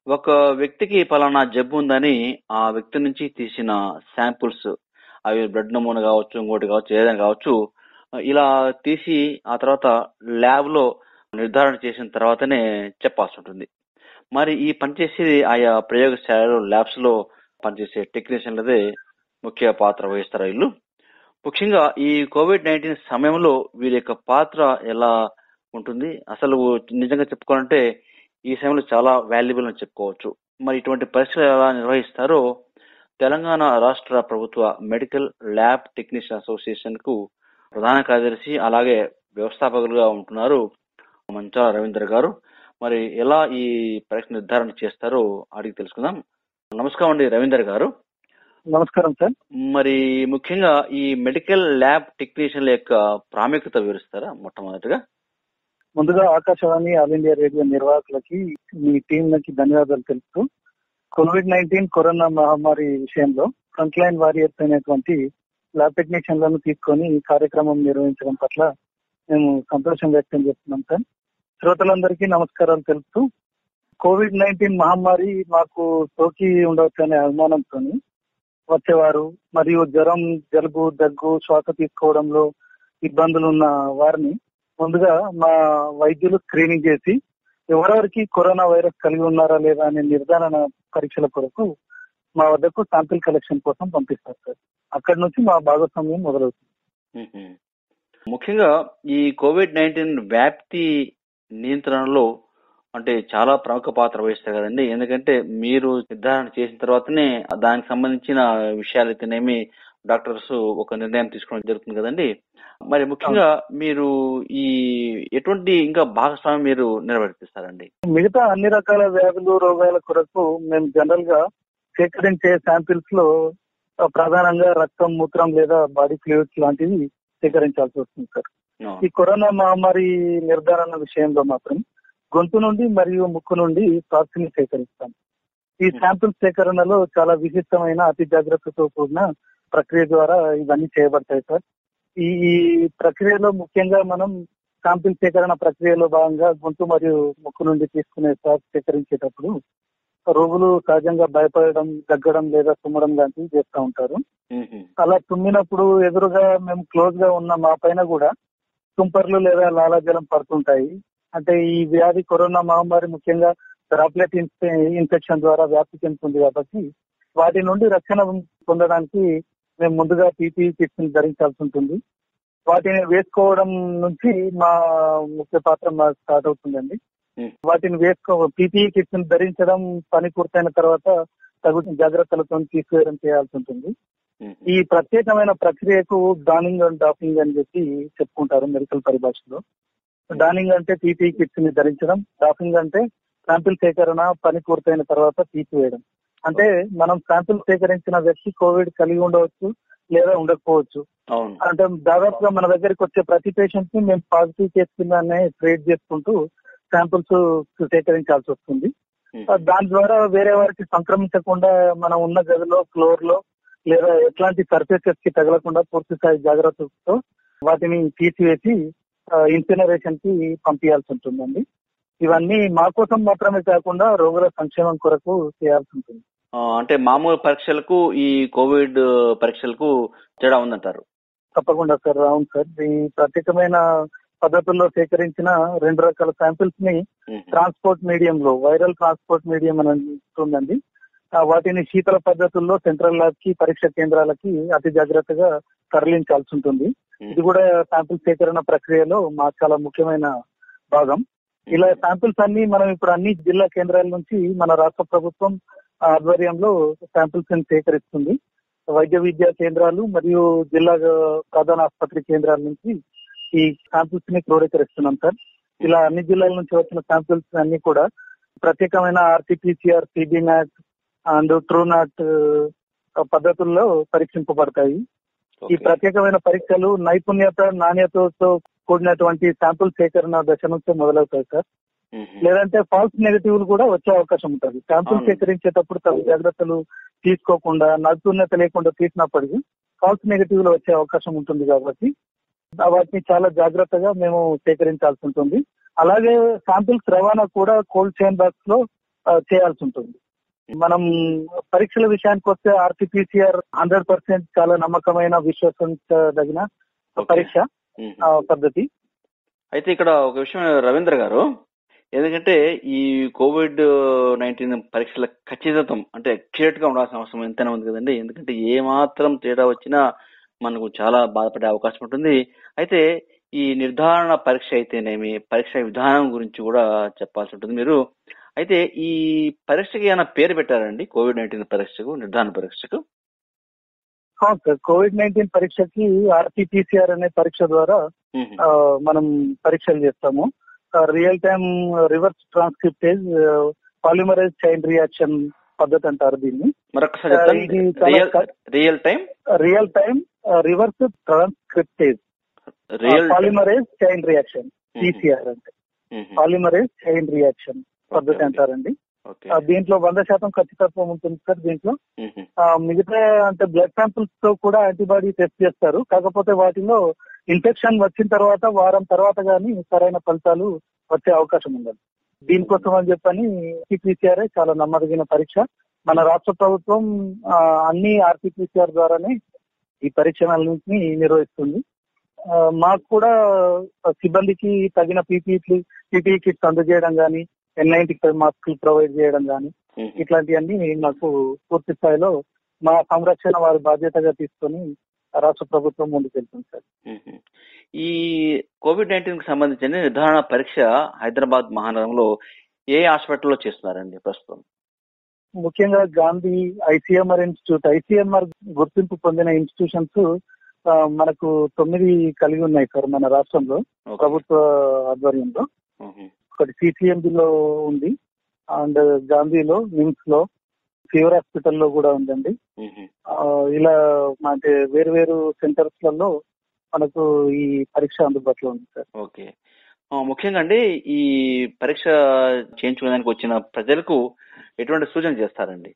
ఒక వ్యక్తికి పలానా జబ్బు ఉందని ఆ వ్యక్తి నుంచి తీసిన శాంపుల్స్ అవి బ్లడ్ నమూనా కావచ్చు ఇంకోటి కావచ్చు ఏదైనా కావచ్చు ఇలా తీసి ఆ తర్వాత ల్యాబ్ లో నిర్ధారణ చేసిన తర్వాతనే చెప్పాల్సి ఉంటుంది మరి ఈ పనిచేసేది ఆయా ప్రయోగశాలలో ల్యాబ్స్ లో పనిచేసే టెక్నీషియన్లదే ముఖ్య పాత్ర వహిస్తారు వీళ్ళు ముఖ్యంగా ఈ కోవిడ్ నైన్టీన్ సమయంలో వీరి యొక్క పాత్ర ఎలా ఉంటుంది అసలు నిజంగా చెప్పుకోవాలంటే ఈ సమయంలో చాలా వాల్యుబుల్ అని చెప్పుకోవచ్చు మరి ఇటువంటి పరీక్షలు ఎలా నిర్వహిస్తారో తెలంగాణ రాష్ట్ర ప్రభుత్వ మెడికల్ ల్యాబ్ టెక్నీషియన్ అసోసియేషన్ కు ప్రధాన కార్యదర్శి అలాగే వ్యవస్థాపకులుగా ఉంటున్నారు మంచాల రవీందర్ గారు మరి ఎలా ఈ పరీక్ష నిర్ధారణ చేస్తారో అడిగి తెలుసుకుందాం నమస్కారం అండి రవీందర్ గారు నమస్కారం సార్ మరి ముఖ్యంగా ఈ మెడికల్ ల్యాబ్ టెక్నీషియన్ల యొక్క ప్రాముఖ్యత వివరిస్తారా మొట్టమొదటిగా ముందుగా ఆకాశవాణి ఆల్ ఇండియా రేడియో నిర్వాహకులకి మీ టీం నుంచి ధన్యవాదాలు తెలుపుతూ కోవిడ్ నైన్టీన్ కరోనా మహమ్మారి విషయంలో ఫ్రంట్ లైన్ వారియర్స్ అనేటువంటి ల్యాబ్ టెక్నీషియన్లను తీసుకొని ఈ కార్యక్రమం నిర్వహించడం పట్ల మేము సంతోషం వ్యక్తం చేస్తున్నాం సార్ శ్రోతలందరికీ నమస్కారాలు తెలుపుతూ కోవిడ్ నైన్టీన్ మహమ్మారి మాకు సోకి ఉండవచ్చు అనే అనుమానంతో వచ్చేవారు మరియు జ్వరం జలుబు దగ్గు శ్వాస తీసుకోవడంలో ఇబ్బందులు ఉన్న వారిని ముందుగా మా వైద్యులు స్క్రీనింగ్ చేసి ఎవరెవరికి కరోనా వైరస్ కలిగి ఉన్నారా లేదా అనే నిర్ధారణ పరీక్షల కొరకు మా వద్దకు శాంపిల్ కలెక్షన్ కోసం పంపిస్తారు సార్ అక్కడి నుంచి మా భాగస్వామ్యం మొదలవుతుంది మ్మ్. ముఖ్యంగా ఈ కోవిడ్ నైన్టీన్ వ్యాప్తి నియంత్రణలో అంటే చాలా ప్రముఖ పాత్ర వహిస్తారు కదండి ఎందుకంటే మీరు నిర్ధారణ చేసిన తర్వాతనే దానికి సంబంధించిన విషయాలు అయితేనేమి డాక్టర్స్ ఒక నిర్ణయం తీసుకోవడం జరుగుతుంది కదండి మరి ముఖ్యంగా మీరు ఈ ఎటువంటి ఇంకా భాగస్వామ్యం మీరు నిర్వర్తిస్తారండి మిగతా అన్ని రకాల వ్యాధులు రోగాల కొరకు మేము జనరల్ గా సేకరించే శాంపిల్స్ లో ఆ, ప్రధానంగా రక్తం మూత్రం లేదా బాడీ ఫ్లూయిడ్స్ లాంటివి సేకరించాల్సి వస్తుంది సార్ ఈ కరోనా మహమ్మారి నిర్ధారణ విషయంలో మాత్రం గొంతు నుండి మరియు ముక్కు నుండి స్వాబ్స్ ని సేకరిస్తాం ఈ శాంపిల్ సేకరణలో చాలా విశిష్టమైన అతి జాగ్రత్తతో కూడిన ప్రక్రియ ద్వారా ఇవన్నీ చేయబడతాయి సార్ ఈ ఈ ప్రక్రియలో ముఖ్యంగా మనం శాంపిల్ సేకరణ ప్రక్రియలో భాగంగా గొంతు మరియు ముక్కు నుండి తీసుకునే స్వాబ్ సేకరించేటప్పుడు రోగులు సహజంగా భయపడడం దగ్గడం లేదా తుమ్మడం లాంటివి చేస్తూ ఉంటారు మ్మ్. అలా తుమ్మినప్పుడు ఎదురుగా మేము క్లోజ్ గా ఉన్న మా పైన కూడా తుంపర్లు లేదా లాలాజలం పడుతుంటాయి అంటే ఈ వ్యాధి కరోనా మహమ్మారి ముఖ్యంగా డ్రాప్లెట్ ఇన్ఫెక్షన్ ద్వారా వ్యాప్తి చెందుతుంది కాబట్టి వాటి నుండి రక్షణ పొందడానికి మేము ముందుగా పీపీ కిట్స్ ని ధరించాల్సి ఉంటుంది వాటిని వేసుకోవడం నుంచి మా ముఖ్య పాత్ర మా స్టార్ట్ అవుతుందండి మ్మ్. వాటిని వేసుకో పీపీఈ కిట్స్ ని ధరించడం పని పూర్తయిన తర్వాత తగు జాగ్రత్తలతో తీసివేయడం చేయాల్సి ఉంటుంది మ్మ్. ఈ ప్రత్యేకమైన ప్రక్రియకు డానింగ్ అండ్ డాఫింగ్ అని చెప్పి చెప్పుకుంటారు మెడికల్ పరిభాషలో డానింగ్ అంటే పీపీ కిట్స్ ని ధరించడం డాఫింగ్ అంటే శాంపిల్ సేకరణ పని పూర్తయిన తర్వాత తీసివేయడం అంటే మనం శాంపిల్ సేకరించిన వ్యక్తి కోవిడ్ కలిగి ఉండవచ్చు లేదా ఉండకపోవచ్చు అవును అంటే దాదాపుగా మన దగ్గరికి వచ్చే ప్రతి పేషెంట్ ని మేము పాజిటివ్ కేసు కిందనే ట్రేడ్ చేసుకుంటూ శాంపిల్స్ సేకరించాల్సి వస్తుంది మ్మ్. దాని ద్వారా వేరే వారికి సంక్రమించకుండా మనం ఉన్న గదిలో ఫ్లోర్ లో లేదా ఎట్లాంటి సర్ఫేసెస్ కి తగలకుండా పూర్తి స్థాయి జాగ్రత్తతో వాటిని తీసివేసి ఇన్సినరేషన్ కి పంపించాల్సి ఉంటుందండి ఇవన్నీ మా కోసం మాత్రమే కాకుండా రోగుల సంక్షేమం కొరకు చేయాల్సి ఉంటుంది ఆ, అంటే మామూలు పరీక్షలకు ఈ కోవిడ్ పరీక్షలకు తేడా ఉందంటారు తప్పకుండా సార్ అవును సార్ ఈ ప్రత్యేకమైన పద్ధతుల్లో సేకరించిన రెండు రకాల శాంపిల్స్ ని మ్మ్. ట్రాన్స్పోర్ట్ మీడియం లో వైరల్ ట్రాన్స్పోర్ట్ మీడియం అని ఉంటుందండి ఆ, వాటిని శీతల పద్ధతుల్లో సెంట్రల్ ల్యాబ్ కి పరీక్ష కేంద్రాలకి అతి జాగ్రత్తగా తరలించాల్సి ఉంటుంది ఇది కూడా శాంపిల్ సేకరణ ప్రక్రియలో మా చాలా ముఖ్యమైన భాగం ఇలా శాంపిల్స్ అన్ని మనం ఇప్పుడు అన్ని జిల్లా కేంద్రాల నుంచి మన రాష్ట్ర ప్రభుత్వం ఆధ్వర్యంలో శాంపిల్స్ ని సేకరిస్తుంది వైద్య విద్యా కేంద్రాలు మరియు జిల్లా ప్రధాన ఆసుపత్రి కేంద్రాల నుంచి ఈ శాంపిల్స్ ని క్రోడీకరిస్తున్నాం సార్ ఇలా అన్ని జిల్లాల నుంచి వచ్చిన శాంపిల్స్ అన్ని కూడా ప్రత్యేకమైన RTPCR CB NAAT and Truenat పద్ధతుల్లో పరీక్షింపబడతాయి ఈ ఓకే. ప్రత్యేకమైన పరీక్షలు నైపుణ్యత నాణ్యతతో కూడినటువంటి శాంపుల్ సేకరణ దశ నుంచే మొదలవుతాయి సార్ మ్మ్. లేదంటే ఫాల్స్ నెగటివ్లు కూడా వచ్చే అవకాశం ఉంటుంది శాంపుల్ అవును. సేకరించేటప్పుడు తగు జాగ్రత్తలు తీసుకోకుండా నైపుణ్యత లేకుండా తీసినప్పటికీ ఫాల్స్ నెగటివ్లు వచ్చే అవకాశం ఉంటుంది కాబట్టి ఆ వాటిని చాలా జాగ్రత్తగా మేము సేకరించాల్సి ఉంటుంది అలాగే శాంపిల్స్ రవాణా కూడా కోల్డ్ చైన్ బాక్స్ లో చేయాల్సి ఉంటుంది మనం పరీక్షల విషయానికి వస్తే ఆర్టీపీసీఆర్ హండ్రెడ్ పర్సెంట్ చాలా నమ్మకమైన విశ్వసించదగిన Okay. పరీక్ష మ్మ్. ఆ, పద్ధతి అయితే ఇక్కడ ఒక విషయం రవీంద్ర గారు ఎందుకంటే ఈ కోవిడ్ నైన్టీన్ పరీక్షల ఖచ్చితత్వం అంటే అక్యురేట్ గా ఉండాల్సిన అవసరం ఎంతైనా ఉంది కదండి ఎందుకంటే ఏ మాత్రం తేడా వచ్చినా మనకు చాలా బాధపడే అవకాశం ఉంటుంది అయితే ఈ నిర్ధారణ పరీక్ష అయితేనేమి పరీక్ష విధానం గురించి కూడా చెప్పాల్సి ఉంటుంది మీరు అయితే ఈ పరీక్షకి ఏమైనా పేరు పెట్టారండి కోవిడ్ నైన్టీన్ పరీక్షకు నిర్ధారణ పరీక్షకు అవును సార్ కోవిడ్ నైన్టీన్ పరీక్షకి ఆర్టీపీసీఆర్ అనే పరీక్ష ద్వారా మ్మ్. ఆ, మనం పరీక్షలు చేస్తాము real time reverse transcriptase polymerase chain reaction పద్ధతి అంటారు దీన్ని మరొకసారి ఆ, ఇది చెప్తాను చాలా రియల్ క- real time real time reverse transcriptase real polymerase chain reaction PCR అంటే పాలిమరైజ్ చైన్ రియాక్షన్ పద్ధతి అంటారండి ఓకే ఆ, దీంట్లో వంద శాతం ఖచ్చితత్వం ఉంటుంది సార్ దీంట్లో మ్మ్. ఆ, మిగతా అంటే బ్లడ్ శాంపిల్స్ తో కూడా యాంటీబాడీ టెస్ట్ చేస్తారు కాకపోతే వాటిలో ఇన్ఫెక్షన్ వచ్చిన తర్వాత వారం తర్వాత గానీ సరైన ఫలితాలు వచ్చే అవకాశం ఉండదు దీనికోసం అని చెప్పని ఆర్టీపీసీఆర్ చాలా నమ్మదగిన పరీక్ష మన రాష్ట్ర ప్రభుత్వం ఆ, అన్ని ఆర్టీపీసీఆర్ ద్వారానే ఈ పరీక్షలన్నింటినీ నిర్వహిస్తుంది ఆ, మాకు కూడా సిబ్బందికి తగిన పీపీ పీపీ కిట్స్ అందజేయడం కానీ ఎన్ నైన్టీ ఫైవ్ మాస్కులు ప్రొవైడ్ చేయడం కానీ మ్మ్. ఇట్లాంటివన్నీ మాకు పూర్తి స్థాయిలో మా సంరక్షణ వారి బాధ్యతగా తీసుకొని రాష్ట్ర ప్రభుత్వం ముందుకెళ్తుంది సార్ మ్మ్. ఈ కోవిడ్ నైన్టీన్ కి సంబంధించిన నిర్ధారణ పరీక్ష హైదరాబాద్ మహానగరంలో ఏ హాస్పిటల్లో చేస్తున్నారండి ప్రస్తుతం ముఖ్యంగా గాంధీ ఐసీఎంఆర్ ఇన్స్టిట్యూట్ ఐసీఎంఆర్ గుర్తింపు పొందిన ఇన్స్టిట్యూషన్స్ ఆ, మనకు తొమ్మిది కలిగి ఉన్నాయి సార్ మన రాష్ట్రంలో ఓకే. ప్రభుత్వ ఆధ్వర్యంలో మ్మ్. ఒకటి CCMB లో ఉంది అండ్ గాంధీలో నిమ్స్ లో ఫీవర్ హాస్పిటల్లో కూడా ఉందండి మ్మ్. ఆ, ఇలా అంటే వేరు వేరు సెంటర్స్ లలో మనకు ఈ పరీక్ష అందుబాటులో ఉంది సార్ ఓకే ఆ, ముఖ్యంగా అండి ఈ పరీక్ష చేయించుకోవడానికి వచ్చిన ప్రజలకు ఎటువంటి సూచన చేస్తారండి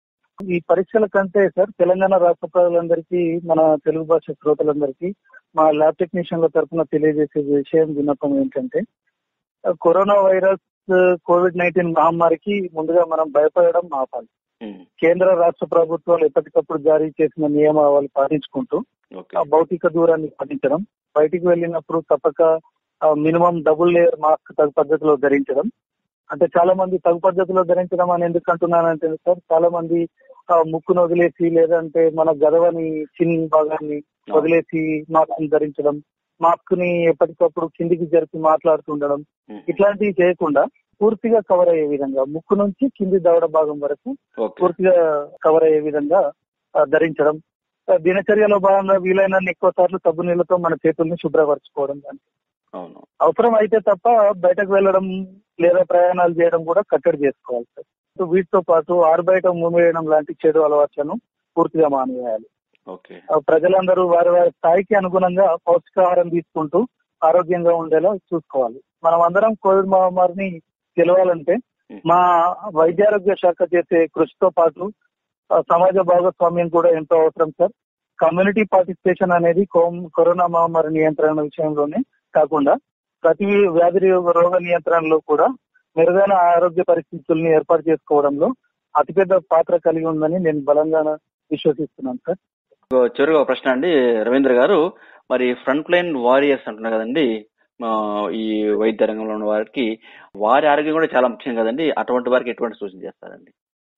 ఈ పరీక్షల కంటే సార్ తెలంగాణ రాష్ట్ర ప్రజలందరికీ మన తెలుగు భాష శ్రోతలందరికీ మా ల్యాబ్ టెక్నీషియన్ల తరఫున తెలియజేసే విషయం విన్నపం ఏంటంటే ఆ, కరోనా వైరస్ కోవిడ్ నైన్టీన్ మహమ్మారికి ముందుగా మనం భయపడడం ఆపాలి మ్మ్. కేంద్ర రాష్ట్ర ప్రభుత్వాలు ఎప్పటికప్పుడు జారీ చేసిన నియమావళి పాటించుకుంటూ ఓకే ఆ భౌతిక దూరాన్ని పాటించడం బయటికి వెళ్ళినప్పుడు తప్పక మినిమం డబుల్ లేయర్ మాస్క్ తగు పద్ధతిలో ధరించడం అంటే చాలా మంది తగు పద్ధతిలో ధరించడం అని ఎందుకు అంటున్నానంటే సార్ చాలా మంది ఆ, ముక్కును వదిలేసి లేదంటే మన గదవని చిన్ భాగాన్ని వదిలేసి మాస్క్ ధరించడం మాస్క్ ని ఎప్పటికప్పుడు కిందికి జరిపి మాట్లాడుతుండడం మ్మ్. ఇట్లాంటివి చేయకుండా పూర్తిగా కవర్ అయ్యే విధంగా ముక్కు నుంచి కింది దవడ భాగం వరకు ఓకే పూర్తిగా కవర్ అయ్యే విధంగా ఆ, ధరించడం ఆ, దినచర్యలో భాగంగా వీలైనన్ని ఎక్కువ సార్లు సబ్బు నీళ్ళతో మన చేతుల్ని శుభ్రపరచుకోవడం కానీ అవును అవసరం అయితే తప్ప బయటకు వెళ్ళడం లేదా ప్రయాణాలు చేయడం కూడా కట్టడి చేసుకోవాలి సార్ సో వీటితో పాటు ఆరు బయట మూమేయడం లాంటి చెడు అలవాట్లను పూర్తిగా మానేయాలి ఓకే ఆ, ప్రజలందరూ వారి వారి స్థాయికి అనుగుణంగా పౌష్టికాహారం తీసుకుంటూ ఆరోగ్యంగా ఉండేలా చూసుకోవాలి మనం అందరం కోవిడ్ మహమ్మారిని గెలవాలంటే మా వైద్యారోగ్య శాఖ చేసే కృషితో పాటు ఆ, సమాజ భాగస్వామ్యం కూడా ఎంతో అవసరం సార్ కమ్యూనిటీ పార్టిసిపేషన్ అనేది కోమ్- కరోనా మహమ్మారి నియంత్రణ విషయంలోనే కాకుండా ప్రతి వ్యాధి రోగ- రోగ నియంత్రణలో కూడా మెరుగైన ఆరోగ్య పరిస్థితుల్ని ఏర్పాటు చేసుకోవడంలో అతిపెద్ద పాత్ర కలిగి ఉందని నేను బలంగా విశ్వసిస్తున్నాను సార్ చివరిగా ఒక ప్రశ్న అండి రవీంద్ర గారు మరి ఫ్రంట్ లైన్ వారియర్స్ అంటున్నారు కదండి ఆ, ఈ వైద్య రంగంలో ఉన్న వారికి వారి ఆరోగ్యం కూడా చాలా ముఖ్యం కదండి అటువంటి వారికి ఎటువంటి సూచన చేస్తారండి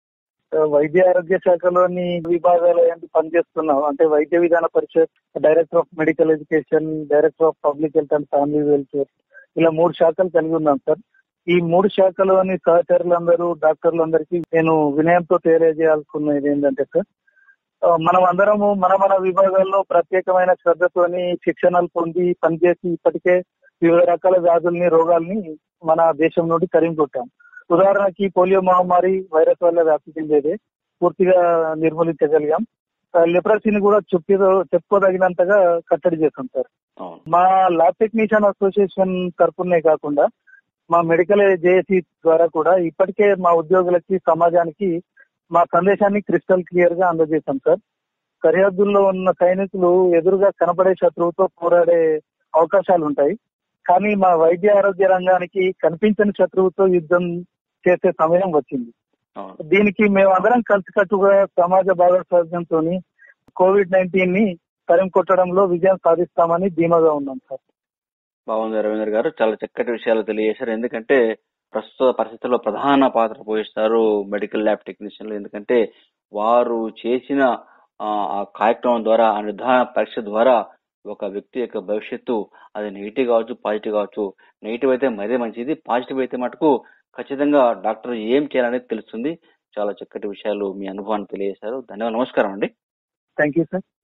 వైద్య ఆరోగ్య శాఖలోని విభాగాలు ఏంటి పనిచేస్తున్నాం అంటే Vaidya Vidhana Parishad director of medical education director of public health and family welfare ఇలా మూడు శాఖలు కలిగి ఉన్నాం సార్ ఈ మూడు శాఖలోని సహచరులందరూ డాక్టర్లందరికీ నేను వినయంతో తెలియజేయాలనుకున్నది ఏంటంటే సార్ ఆ, మనం అందరము మన మన విభాగాల్లో ప్రత్యేకమైన శ్రద్ధతోని శిక్షణలు పొంది పనిచేసి ఇప్పటికే వివిధ రకాల వ్యాధుల్ని రోగాల్ని మన దేశం నుండి తరిమికొట్టాం ఉదాహరణకి పోలియో మహమ్మారి వైరస్ వల్ల వ్యాప్తి చెందేదే పూర్తిగా నిర్మూలించగలిగాం ఆ, లెప్రసీని కూడా చెప్పేదో చెప్పుకోదగినంతగా కట్టడి చేస్తాం సార్ అవును మా ల్యాబ్ టెక్నీషియన్ అసోసియేషన్ తరపునే కాకుండా మా మెడికల్ జేఏసీ ద్వారా కూడా ఇప్పటికే మా ఉద్యోగులకి సమాజానికి మా సందేశాన్ని క్రిస్టల్ క్లియర్ గా అందజేశాం సార్ సరిహద్దుల్లో ఉన్న సైనికులు ఎదురుగా కనపడే శత్రువుతో పోరాడే అవకాశాలు ఉంటాయి కానీ మా వైద్య ఆరోగ్య రంగానికి కనిపించని శత్రువుతో యుద్ధం చేసే సమయం వచ్చింది అవును దీనికి మేము అందరం కలిసికట్టుగా సమాజ భాగస్వామ్యంతో కోవిడ్ నైన్టీన్ ని తరిమి కొట్టడంలో విజయం సాధిస్తామని ధీమాగా ఉన్నాం సార్ బాగుంది రవీంద్ర గారు చాలా చక్కటి విషయాలు తెలియజేశారు ఎందుకంటే ప్రస్తుత పరిస్థితుల్లో ప్రధాన పాత్ర పోషిస్తారు మెడికల్ ల్యాబ్ టెక్నీషియన్లు ఎందుకంటే వారు చేసిన ఆ ఆ కార్యక్రమం ద్వారా ఆ నిర్ధారణ పరీక్ష ద్వారా ఒక వ్యక్తి యొక్క భవిష్యత్తు అది నెగిటివ్ కావచ్చు పాజిటివ్ కావచ్చు నెగిటివ్ అయితే మరీ మంచిది పాజిటివ్ అయితే మటుకు ఖచ్చితంగా డాక్టర్ ఏం చేయాలనేది తెలుస్తుంది చాలా చక్కటి విషయాలు మీ అనుభవాన్ని తెలియజేశారు ధన్యవాదాలు నమస్కారం అండి థ్యాంక్ యూ సార్